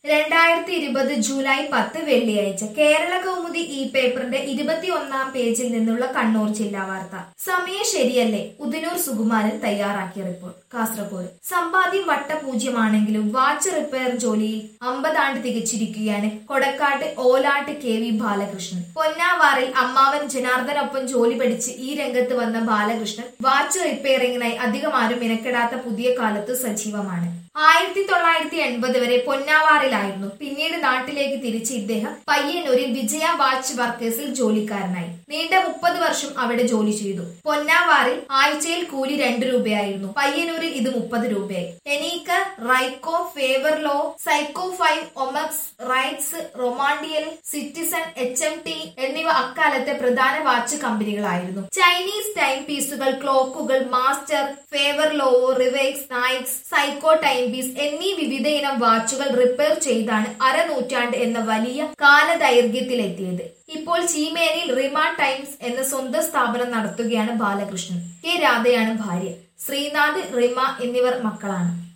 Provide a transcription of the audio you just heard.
രണ്ടായിരത്തി ഇരുപത് ജൂലൈ പത്ത് വെള്ളിയാഴ്ച കേരള കൗമുദി ഈ പേപ്പറിന്റെ ഇരുപത്തിയൊന്നാം പേജിൽ നിന്നുള്ള കണ്ണൂർ ജില്ലാ വാർത്ത സമയം ശരിയല്ലേ ഉദനൂർ സുകുമാരൻ തയ്യാറാക്കിയ റിപ്പോർട്ട് കാസർഗോഡ് സമ്പാദ്യം വട്ടപൂജ്യമാണെങ്കിലും വാച്ച് റിപ്പയർ ജോലിയിൽ അമ്പതാണ്ട് തികച്ചിരിക്കുകയാണ് കൊടക്കാട്ട് ഓലാട്ട് കെ വി ബാലകൃഷ്ണൻ പൊന്നാവാറിൽ അമ്മാവൻ ജനാർദ്ദനൊപ്പം ജോലി പഠിച്ച് ഈ രംഗത്ത് വന്ന ബാലകൃഷ്ണൻ വാച്ച് റിപ്പയറിംഗിനായി അധികം ആരും മിനക്കെടാത്ത പുതിയ കാലത്ത് സജീവമാണ് ആയിരത്തി തൊള്ളായിരത്തി എൺപത് വരെ പൊന്നാവാറിലായിരുന്നു പിന്നീട് നാട്ടിലേക്ക് തിരിച്ച് ഇദ്ദേഹം പയ്യന്നൂരിൽ വിജയ വാച്ച് വർക്കേഴ്സിൽ ജോലിക്കാരനായി നീണ്ട മുപ്പത് വർഷം അവിടെ ജോലി ചെയ്തു പൊന്നാവാറിൽ ആഴ്ചയിൽ കൂലി രണ്ട് രൂപയായിരുന്നു പയ്യന്നൂരിൽ ഇത് മുപ്പത് രൂപയായി Enicar Ricoh Favre Leuba Seiko five Omax റൈറ്റ്സ് റൊമാണ്ടിയൽ സിറ്റിസൺ എച്ച് എം ടി എന്നിവ അക്കാലത്തെ പ്രധാന വാച്ച് കമ്പനികളായിരുന്നു Chinese time pieces clocks master Favre Leuba റിവേക്സ് നൈക്സ് സൈക്കോ ടൈം പീസ് എന്നീ വിവിധ ഇനം വാച്ചുകൾ റിപ്പയർ ചെയ്താണ് അരനൂറ്റാണ്ട് എന്ന വലിയ കാലദൈർഘ്യത്തിലെത്തിയത് ഇപ്പോൾ ചീമേനിയിൽ റിമ ടൈംസ് എന്ന സ്വന്തം സ്ഥാപനം നടത്തുകയാണ് ബാലകൃഷ്ണൻ കെ രാധയാണ് ഭാര്യ ശ്രീനാഥ് റിമ എന്നിവർ മക്കളാണ്